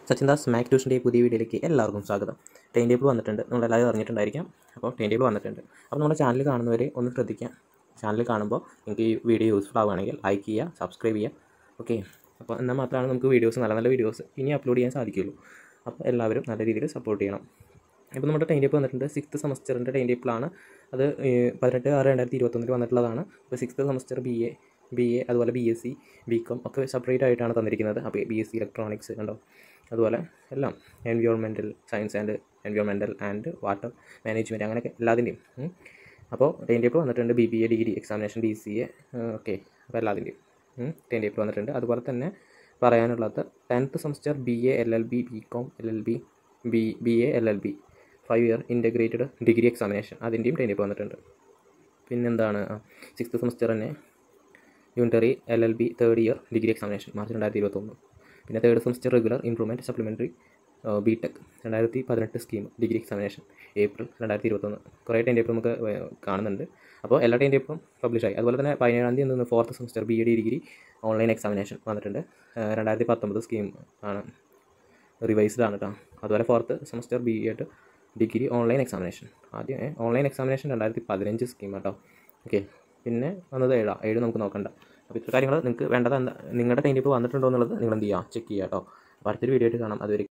സച്ചിൻദാസ് സ്മാക് ട്യൂഷൻ്റെ പുതിയ വീഡിയോയിലേക്ക് എല്ലാവർക്കും സ്വാഗതം ടൈം ടേബിൾ വന്നിട്ടുണ്ട് നിങ്ങൾ എല്ലാവരും അറിഞ്ഞിട്ടുണ്ടായിരിക്കാം അപ്പോൾ ടൈം ടേബിൾ വന്നിട്ടുണ്ട് അപ്പോൾ നമ്മുടെ ചാനൽ കാണുന്നവരെ ഒന്ന് ശ്രദ്ധിക്കാം ചാനൽ കാണുമ്പോൾ നിങ്ങൾക്ക് ഈ വീഡിയോ യൂസ്ഫുൾ ആവുകയാണെങ്കിൽ ലൈക്ക് ചെയ്യുക സബ്സ്ക്രൈബ് ചെയ്യുക ഓക്കെ അപ്പോൾ എന്നാൽ മാത്രമാണ് നമുക്ക് വീഡിയോസ് നല്ല നല്ല വീഡിയോസ് ഇനി അപ്ലോഡ് ചെയ്യാൻ സാധിക്കുള്ളൂ അപ്പോൾ എല്ലാവരും നല്ല രീതിയിൽ സപ്പോർട്ട് ചെയ്യണം ഇപ്പോൾ നമ്മുടെ ടൈം ടേബിൾ വന്നിട്ടുണ്ട് സിക്സ്ത് സെമസ്റ്ററിൻ്റെ ടൈം ടേബിളാണ് അത് ഏഹ്, പതിനെട്ട് ആറ് രണ്ടായിരത്തി ഇരുപത്തൊന്നിൽ വന്നിട്ടുള്ളതാണ് അപ്പോൾ sixth semester B A B A അതുപോലെ B S C B com ഒക്കെ സെപ്പറേറ്റ് ആയിട്ടാണ് തന്നിരിക്കുന്നത് അപ്പോൾ ബി എസ് സി ഇലക്ട്രോണിക്സ് കണ്ടോ അതുപോലെ എല്ലാം environmental science and environmental and water management അങ്ങനെയൊക്കെ എല്ലാത്തിൻ്റെയും ഉം. അപ്പോൾ ടൈം ടേബിൾ വന്നിട്ടുണ്ട് B B A degree examination D C A okay അപ്പോൾ എല്ലാത്തിൻ്റെയും ടൈം ടേബിൾ വന്നിട്ടുണ്ട് അതുപോലെ തന്നെ പറയാനുള്ളത് tenth semester B A L L B B com L L B B B A L L B five year integrated degree examination അതിൻ്റെയും time table വന്നിട്ടുണ്ട് പിന്നെന്താണ് sixth semester തന്നെ unitary L L B third year degree examination March രണ്ടായിരത്തി ഇരുപത്തൊന്ന് പിന്നെ third semester regular improvement supplementary B tech രണ്ടായിരത്തി പതിനെട്ട് scheme degree examination April രണ്ടായിരത്തി ഇരുപത്തൊന്ന് കുറേ ടൈം ടേബിൾ നമുക്ക് ഏർ, കാണുന്നുണ്ട് അപ്പോൾ എല്ലാ ടൈം ടേബിളും പബ്ലിഷ് ആയി അതുപോലെ തന്നെ പതിനേഴാം തീയതി നിന്ന് fourth semester B A D degree online examination വന്നിട്ടുണ്ട് ഏർ, രണ്ടായിരത്തി പത്തൊമ്പത് സ്കീം ആണ് റിവൈസ്ഡ് ആണ് കേട്ടോ അതുപോലെ fourth semester B ed degree online examination ആദ്യം ഓൺലൈൻ എക്സാമിനേഷൻ രണ്ടായിരത്തി പതിനഞ്ച് സ്കീം കേട്ടോ ഓക്കെ പിന്നെ വന്നത് ഏഴാ ഏഴ് നമുക്ക് നോക്കണ്ട അപ്പോൾ ഇത്ര കാര്യങ്ങൾ നിങ്ങൾക്ക് വേണ്ടത് എന്താ നിങ്ങളുടെ ടൈം ടേബിൾ വന്നിട്ടുണ്ടോ എന്നുള്ളത് നിങ്ങൾ എന്ത് ചെയ്യുക ചെക്ക് ചെയ്യുക കേട്ടോ അപ്പോൾ അടുത്തൊരു വീഡിയോ ആയിട്ട് കാണാം അതുവരെ